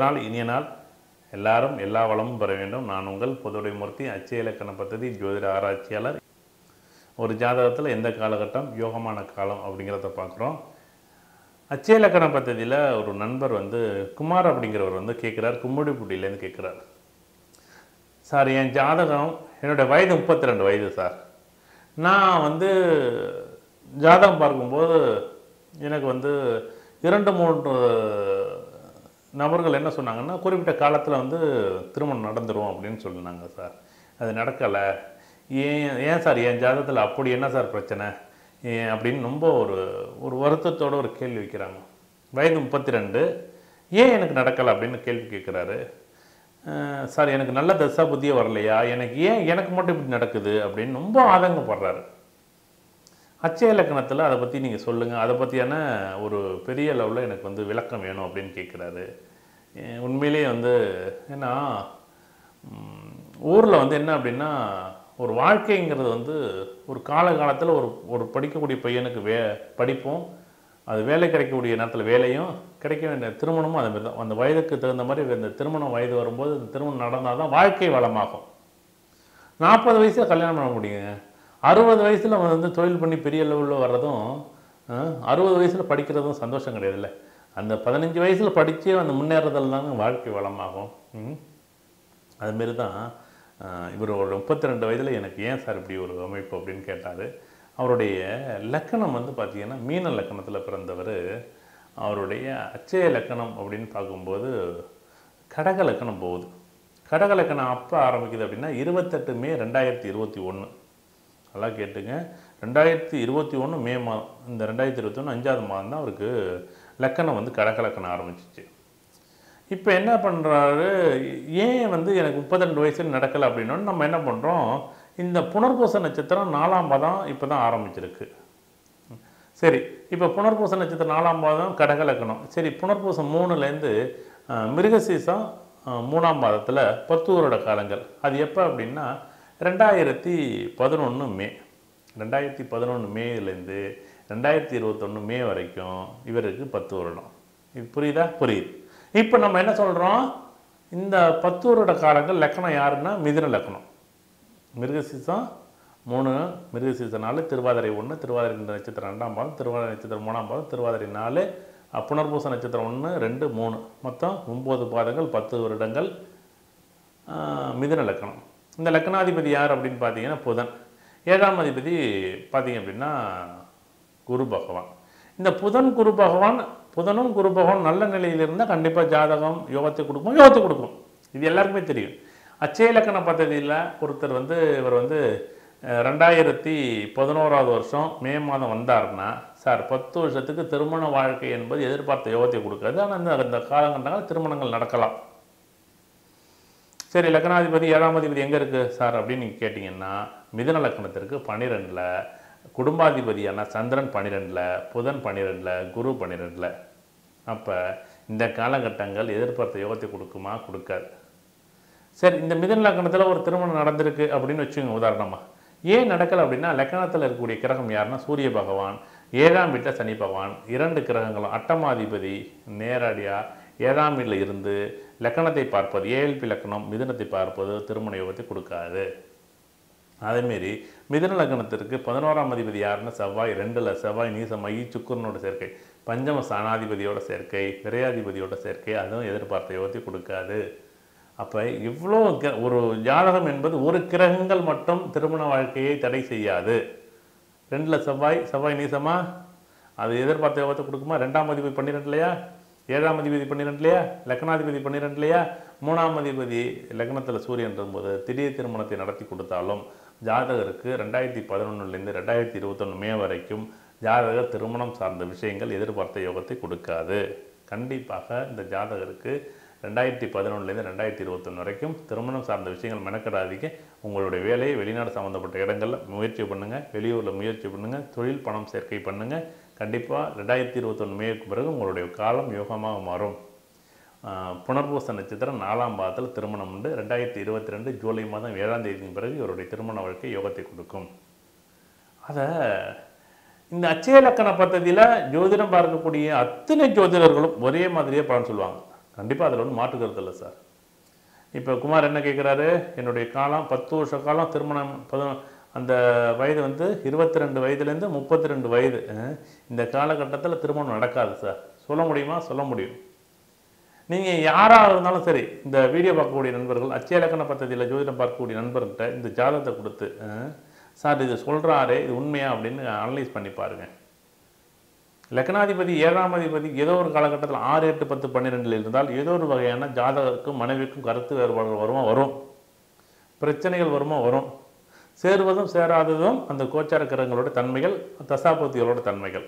நாள் இனிய நாள் எல்லாரும் எல்லா வளமும் பெற வேண்டும் நான் உங்கள் பொதுவுடை மூர்த்தி அச்சய இலக்கண பദ്ധதி ஜோதிட ஆராய்ச்சியாளர் ஒரு ஜாதகத்தில் எந்த காலகட்டம் யோகமான காலம் அப்படிங்கிறத பார்க்குறோம் அச்சய இலக்கண பദ്ധதியில் ஒரு நண்பர் வந்து குமார் அப்படிங்கிறவர் வந்து கேட்குறார் கும்முடிப்புட்டியிலேருந்து கேட்குறார் சார் என் ஜாதகம் என்னோட வயது முப்பத்தி ரெண்டு வயது சார் நான் வந்து ஜாதகம் பார்க்கும்போது எனக்கு வந்து இரண்டு மூன்று நபர்கள் என்ன சொன்னாங்கன்னா குறிப்பிட்ட காலத்தில் வந்து திருமணம் நடந்துரும் அப்படின்னு சொன்னாங்க சார் அது நடக்கலை ஏன் ஏன் சார் என் ஜாதகத்தில் அப்படி என்ன சார் பிரச்சனை ஏன் அப்படின்னு ரொம்ப ஒரு ஒரு வருத்தத்தோட ஒரு கேள்வி வைக்கிறாங்க வயது முப்பத்தி ரெண்டு ஏன் எனக்கு நடக்கலை அப்படின்னு கேள்வி கேட்குறாரு அஹ் சார் எனக்கு நல்ல தசா புத்தியே வரலையா எனக்கு ஏன் எனக்கு மட்டும் இப்படி நடக்குது அப்படின்னு ரொம்ப ஆதங்கப்படுறாரு அச்சய இலக்கணத்தில் அதை பற்றி நீங்கள் சொல்லுங்கள் அதை பற்றியான ஒரு பெரிய லெவலில் எனக்கு வந்து விளக்கம் வேணும் அப்படின்னு கேட்குறாரு அஹ் உண்மையிலேயே வந்து ஏன்னா ஊரில் வந்து என்ன அப்படின்னா ஒரு வாழ்க்கைங்கிறது வந்து ஒரு காலகாலத்தில் ஒரு ஒரு படிக்கக்கூடிய பையனுக்கு வே படிப்பும் அது வேலை கிடைக்கக்கூடிய நேரத்தில் வேலையும் கிடைக்க வேண்டிய திருமணமும் அது மாதிரி தான் அந்த வயதுக்கு தகுந்த மாதிரி இந்த திருமணம் வயது வரும்போது இந்த திருமணம் நடந்தால் தான் வாழ்க்கை வளமாகும் நாற்பது வயசில் கல்யாணம் பண்ண முடியுங்க அறுபது வயசில் வந்து தொழில் பண்ணி பெரிய லெவலில் வர்றதும் அஹ், அறுபது வயசில் படிக்கிறதும் சந்தோஷம் கிடையாதுல்ல அந்த பதினஞ்சு வயசில் படித்து அந்த முன்னேறதில் தாங்க வாழ்க்கை வளமாகும் ம். அதுமாரி தான் அஹ், இவர் ஒரு முப்பத்தி ரெண்டு வயதில் எனக்கு ஏன் சார் இப்படி ஒரு அமைப்பு அப்படின்னு கேட்டார் அவருடைய லக்கணம் வந்து பார்த்தீங்கன்னா மீன லக்கணத்தில் பிறந்தவர் அவருடைய அச்சய லக்கணம் அப்படின்னு பார்க்கும்போது கடக லக்கணம் போகுது கடக லக்கணம் அப்போ ஆரம்பிக்குது அப்படின்னா இருபத்தெட்டு மே ரெண்டாயிரத்தி இருபத்தி ஒன்று நல்லா கேட்டுங்க ரெண்டாயிரத்தி இருபத்தி ஒன்று மே மாதம் இந்த ரெண்டாயிரத்தி இருபத்தி ஒன்று அஞ்சாவது மாதம் தான் அவருக்கு லக்கணம் வந்து கடக லக்கணம் ஆரம்பிச்சிச்சு இப்போ என்ன பண்ணுறாரு ஏன் வந்து எனக்கு முப்பத்திரெண்டு வயசுல நடக்கலை அப்படின்னோன்னு நம்ம என்ன பண்ணுறோம் இந்த புனர்பூச நட்சத்திரம் நாலாம் பாதம் இப்போ தான் ஆரம்பிச்சிருக்கு சரி இப்போ புனர்பூச நட்சத்திரம் நாலாம் பாதம் கடக லக்கணம் சரி புனர்பூசம் மூணுலேருந்து மிருகசீசம் அஹ், மூணாம் பாதத்தில் பத்து வருட காலங்கள் அது எப்போ அப்படின்னா ரெண்டாயிரத்தி பதினொன்று மே ரெண்டாயிரத்தி பதினொன்று மேலேருந்து ரெண்டாயிரத்தி இருபத்தொன்று மே வரைக்கும் இவருக்கு பத்து வருடம் இது புரியுதா புரியுது இப்போ நம்ம என்ன சொல்கிறோம் இந்த பத்து வருட காலங்கள் லக்கணம் யாருன்னா மிதுன லக்கணம் மிருகசீசம் மூணு மிருகசீச நாலு திருவாதிரை ஒன்று திருவாதிரை இந்த நட்சத்திரம் ரெண்டாம் பாதம் திருவாதிரை நட்சத்திரம் மூணாம் பாதம் திருவாதிரை நாலு அஹ், புனர்பூச நட்சத்திரம் ஒன்று ரெண்டு மூணு மொத்தம் ஒம்பது பாதங்கள் பத்து வருடங்கள் ஆஹ், மிதுன லக்கணம் இந்த லக்கணாதிபதி யார் அப்படின்னு பார்த்தீங்கன்னா புதன் ஏழாம் அதிபதி பார்த்தீங்க அப்படின்னா குரு பகவான் இந்த புதன் குரு பகவான் புதனும் குரு பகவான் நல்ல நிலையில் இருந்தால் கண்டிப்பாக ஜாதகம் யோகத்தை கொடுக்கும் யோகத்தை கொடுக்கும் இது எல்லாருக்குமே தெரியும் அச்சய இலக்கண பദ്ധதியில் ஒருத்தர் வந்து இவர் வந்து அஹ், ரெண்டாயிரத்தி பதினோராவது வருஷம் மே மாதம் வந்தாருன்னா சார் பத்து வருஷத்துக்கு திருமண வாழ்க்கை என்பது எதிர்பார்த்த யோகத்தை கொடுக்காது ஆனால் அந்த அந்த காலகட்டங்கள் திருமணங்கள் நடக்கலாம் சரி லக்னாதிபதி ஏழாம் அதிபதி எங்கே இருக்குது சார் அப்படின்னு நீங்கள் கேட்டிங்கன்னா மிதுன லக்னத்திற்கு பன்னிரெண்டில் குடும்பாதிபதியான சந்திரன் பன்னிரெண்டில் புதன் பன்னிரெண்டில் குரு பன்னிரெண்டில் அப்போ இந்த காலகட்டங்கள் எதிர்பார்த்த யோகத்தை கொடுக்குமா கொடுக்காது சரி இந்த மிதன் லக்கணத்தில் ஒரு திருமணம் நடந்திருக்கு அப்படின்னு வச்சுங்க உதாரணமாக ஏன் நடக்கலை அப்படின்னா லக்கணத்தில் இருக்கக்கூடிய கிரகம் யாருன்னா சூரிய பகவான் ஏழாம் வீட்டில் சனி பகவான் இரண்டு கிரகங்களும் அட்டமாதிபதி நேரடியாக ஏழாம் வீட்டில் இருந்து லக்கணத்தை பார்ப்பது ஏஎல்பி லக்கணம் மிதுனத்தை பார்ப்பது திருமண யோகத்தை கொடுக்காது அதேமாரி மிதுன லக்னத்திற்கு பதினோராம் அதிபதி யாருன்னா செவ்வாய் ரெண்டில் செவ்வாய் நீசமாகி சுக்கரனோட சேர்க்கை பஞ்சம ஸ்தானாதிபதியோட சேர்க்கை விரையாதிபதியோட சேர்க்கை அதுவும் எதிர்பார்த்த யோகத்தை கொடுக்காது அப்போ இவ்வளோ க- ஒரு ஜாதகம் என்பது ஒரு கிரகங்கள் மட்டும் திருமண வாழ்க்கையை தடை செய்யாது ரெண்டில் செவ்வாய் செவ்வாய் நீசமா அது எதிர்பார்த்த யோகத்தை கொடுக்குமா ரெண்டாம் அதிபதி பன்னிரெண்டுலையா ஏழாம் அதிபதி பன்னிரெண்டுலையா லக்னாதிபதி பன்னிரெண்டுலையா மூணாம் அதிபதி லக்னத்தில் சூரியன் இருக்கும்போது திடீர் திருமணத்தை நடத்தி கொடுத்தாலும் ஜாதகருக்கு ரெண்டாயிரத்தி பதினொன்றுலேருந்து ரெண்டாயிரத்தி இருபத்தொன்று மே வரைக்கும் ஜாதகர் திருமணம் சார்ந்த விஷயங்கள் எதிர்பார்த்த யோகத்தை கொடுக்காது கண்டிப்பாக இந்த ஜாதகருக்கு ரெண்டாயிரத்தி பதினொன்றுலேருந்து ரெண்டாயிரத்தி இருபத்தொன்று வரைக்கும் திருமணம் சார்ந்த விஷயங்கள் மெனக்கடாதீங்க உங்களுடைய வேலையை வெளிநாடு சம்மந்தப்பட்ட இடங்களில் முயற்சி பண்ணுங்கள் வெளியூரில் முயற்சி பண்ணுங்கள் தொழில் பணம் சேர்க்கை பண்ணுங்கள் கண்டிப்பாக ரெண்டாயிரத்தி இருபத்தொன்று மேற்கு பிறகு உங்களுடைய காலம் யோகமாக மாறும் ஆஹ் புனர்பூச நட்சத்திரம் நாலாம் பாதத்தில் திருமணம் உண்டு ரெண்டாயிரத்தி இருபத்தி ரெண்டு ஜூலை மாதம் ஏழாம் தேதிக்கு பிறகு இவருடைய திருமண வாழ்க்கை யோகத்தை கொடுக்கும் அதை இந்த அச்சய லக்கண பദ്ധதியில் ஜோதிடம் பார்க்கக்கூடிய அத்தனை ஜோதிடர்களும் ஒரே மாதிரியே பலன் சொல்லுவாங்க கண்டிப்பாக அதில் ஒன்றும் மாற்று கருத்து இல்லை சார் இப்போ குமார் என்ன கேட்குறாரு என்னுடைய காலம் பத்து வருஷ காலம் திருமணம் பத அந்த வயது வந்து இருபத்தி ரெண்டு வயதுலேருந்து முப்பத்தி ரெண்டு வயது அஹ், இந்த காலகட்டத்தில் திருமணம் நடக்காது சார் சொல்ல முடியுமா சொல்ல முடியும் நீங்கள் யாராக இருந்தாலும் சரி இந்த வீடியோ பார்க்கக்கூடிய நண்பர்கள் அச்சய இலக்கண பദ്ധதியில் ஜோதிடம் பார்க்கக்கூடிய நண்பர்கிட்ட இந்த ஜாதகத்தை கொடுத்து அஹ், சார் இது சொல்கிறாரே இது உண்மையா அப்படின்னு அனலைஸ் பண்ணி பாருங்க லக்னாதிபதி ஏழாம் அதிபதி ஏதோ ஒரு காலகட்டத்தில் ஆறு எட்டு பத்து பன்னிரெண்டில் இருந்தால் ஏதோ ஒரு வகையான ஜாதகருக்கும் மனைவிக்கும் கருத்து வேறுபாடுகள் வருமா வரும் பிரச்சனைகள் வருமா வரும் சேருவதும் சேராததும் அந்த கோச்சார கிரகங்களோட தன்மைகள் தசாபதிகளோட தன்மைகள்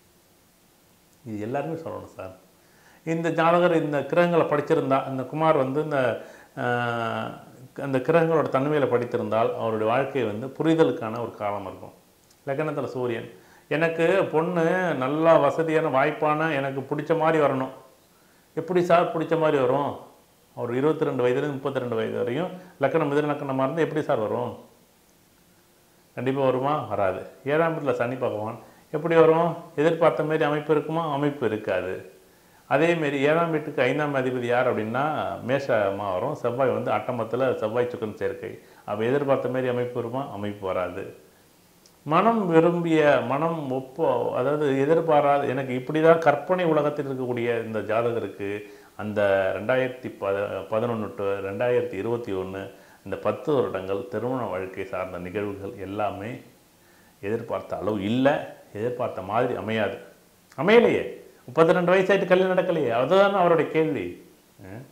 இது எல்லாருமே சொல்லணும் சார் இந்த ஜாதகர் இந்த கிரகங்களை படிச்சிருந்தா இந்த குமார் வந்து இந்த ஆஹ், அந்த கிரகங்களோட தன்மைகளை படித்திருந்தால் அவருடைய வாழ்க்கை வந்து புரிதலுக்கான ஒரு காலம் இருக்கும் லக்னத்தில் சூரியன் எனக்கு பொண்ணு நல்லா வசதியான வாய்ப்பான எனக்கு பிடிச்ச மாதிரி வரணும் எப்படி சார் பிடிச்ச மாதிரி வரும் அவர் இருபத்தி ரெண்டு வயதுலேருந்து முப்பத்தி ரெண்டு வயது வரையும் லக்கணம் மிதன லக்கணமாக இருந்தால் எப்படி சார் வரும் கண்டிப்பாக வருமா வராது ஏழாம் வீட்டில் சனி பகவான் எப்படி வரும் எதிர்பார்த்த மாதிரி அமைப்பு இருக்குமா அமைப்பு இருக்காது அதேமாரி ஏழாம் வீட்டுக்கு ஐந்தாம் அதிபதி யார் அப்படின்னா மேஷமாக வரும் செவ்வாய் வந்து அட்டமத்தில் செவ்வாய் சுக்கன் சேர்க்கை அப்போ எதிர்பார்த்த மாதிரி அமைப்பு வருமா அமைப்பு வராது மனம் விரும்பிய மனம் ஒப்போ அதாவது எதிர்பாராத எனக்கு இப்படி தான் கற்பனை உலகத்தில் இருக்கக்கூடிய இந்த ஜாதகருக்கு அந்த ரெண்டாயிரத்தி பத பதினொன்று டு ரெண்டாயிரத்தி இருபத்தி ஒன்று இந்த பத்து வருடங்கள் திருமண வாழ்க்கை சார்ந்த நிகழ்வுகள் எல்லாமே எதிர்பார்த்த அளவு இல்லை எதிர்பார்த்த மாதிரி அமையாது அமையலையே முப்பத்தி ரெண்டு வயசாயிட்டு கல்யாணம் நடக்கலையே அதுதான் அவருடைய கேள்வி அஹ்.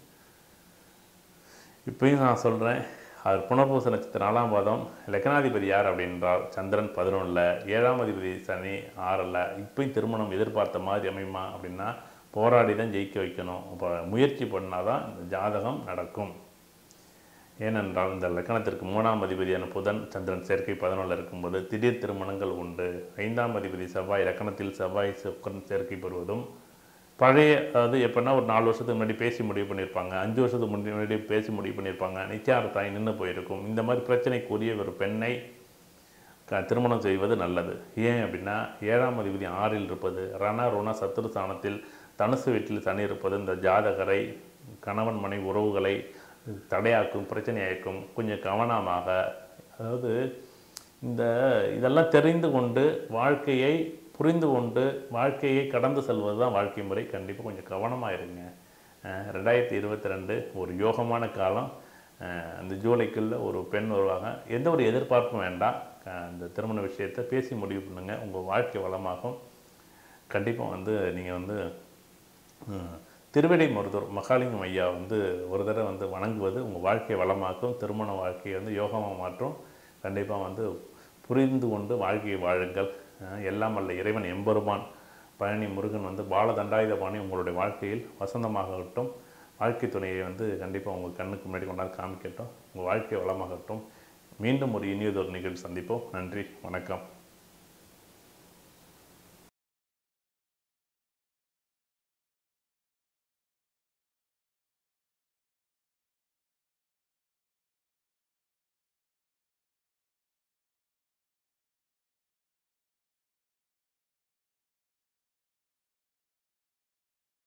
இப்பயும் நான் சொல்கிறேன் அவர் புனர்பூச நட்சத்திர நாலாம் பாதம் லக்னாதிபதி யார் அப்படின்றால் சந்திரன் பதினொன்றில் ஏழாம் அதிபதி சனி ஆறில் இப்பயும் திருமணம் எதிர்பார்த்த மாதிரி அமையுமா அப்படின்னா போராடி தான் ஜெயிக்க வைக்கணும் இப்போ முயற்சி பண்ணால் தான் இந்த ஜாதகம் நடக்கும் ஏனென்றால் இந்த லக்கணத்திற்கு மூணாம் அதிபதியான புதன் சந்திரன் சேர்க்கை பதினொன்றில் இருக்கும்போது திடீர் திருமணங்கள் உண்டு ஐந்தாம் அதிபதி செவ்வாய் லக்கணத்தில் செவ்வாய் சுக்கரன் சேர்க்கை பெறுவதும் பழைய அதாவது எப்படின்னா ஒரு நாலு வருஷத்துக்கு முன்னாடி பேசி முடிவு பண்ணியிருப்பாங்க அஞ்சு வருஷத்துக்கு முன்னாடி முன்னாடி பேசி முடிவு பண்ணியிருப்பாங்க நிச்சயார்த்தாய் நின்று போயிருக்கும் இந்த மாதிரி பிரச்சனைக்குரிய ஒரு பெண்ணை க திருமணம் செய்வது நல்லது ஏன் அப்படின்னா ஏழாம் அதிபதி ஆறில் இருப்பது ரண ருண சத்துரு ஸ்தானத்தில் தனுசு வீட்டில் சனி இருப்பது இந்த ஜாதகரை கணவன் மனைவி உறவுகளை தடையாக்கும் பிரச்சனையாக்கும் கொஞ்சம் கவனமாக அதாவது இந்த இதெல்லாம் தெரிந்து கொண்டு வாழ்க்கையை புரிந்து கொண்டு வாழ்க்கையை கடந்து செல்வது தான் வாழ்க்கை முறை கண்டிப்பாக கொஞ்சம் கவனமாக இருங்க அஹ் ரெண்டாயிரத்தி இருபத்தி ரெண்டு ஒரு யோகமான காலம் அஹ் அந்த ஜூலைக்குள்ளே ஒரு பெண் வருவாங்க எந்த ஒரு எதிர்பார்ப்பும் வேண்டாம் அஹ் அந்த திருமண விஷயத்தை பேசி முடிவு பண்ணுங்கள் உங்கள் வாழ்க்கை வளமாகும் கண்டிப்பாக வந்து நீங்கள் வந்து ம், திருவிடை மருத்துவர் மகாலிங்கம் ஐயா வந்து ஒரு தடவை வந்து வணங்குவது உங்கள் வாழ்க்கையை வளமாக்கும் திருமண வாழ்க்கையை வந்து யோகமாக மாற்றும் கண்டிப்பாக வந்து புரிந்து கொண்டு வாழ்க்கையை வாழுங்கள் அஹ் எல்லாம் அல்ல இறைவன் எம்பெருமான் பழனி முருகன் வந்து பாலதண்டாயுதபாணி உங்களுடைய வாழ்க்கையில் வசந்தமாகட்டும் வாழ்க்கை துணையை வந்து கண்டிப்பாக உங்கள் கண்ணுக்கு முன்னாடி கொண்டாந்து காமிக்கட்டும் உங்கள் வாழ்க்கை வளமாகட்டும் மீண்டும் ஒரு இனியதொரு நிகழ்ச்சி சந்திப்போம் நன்றி வணக்கம்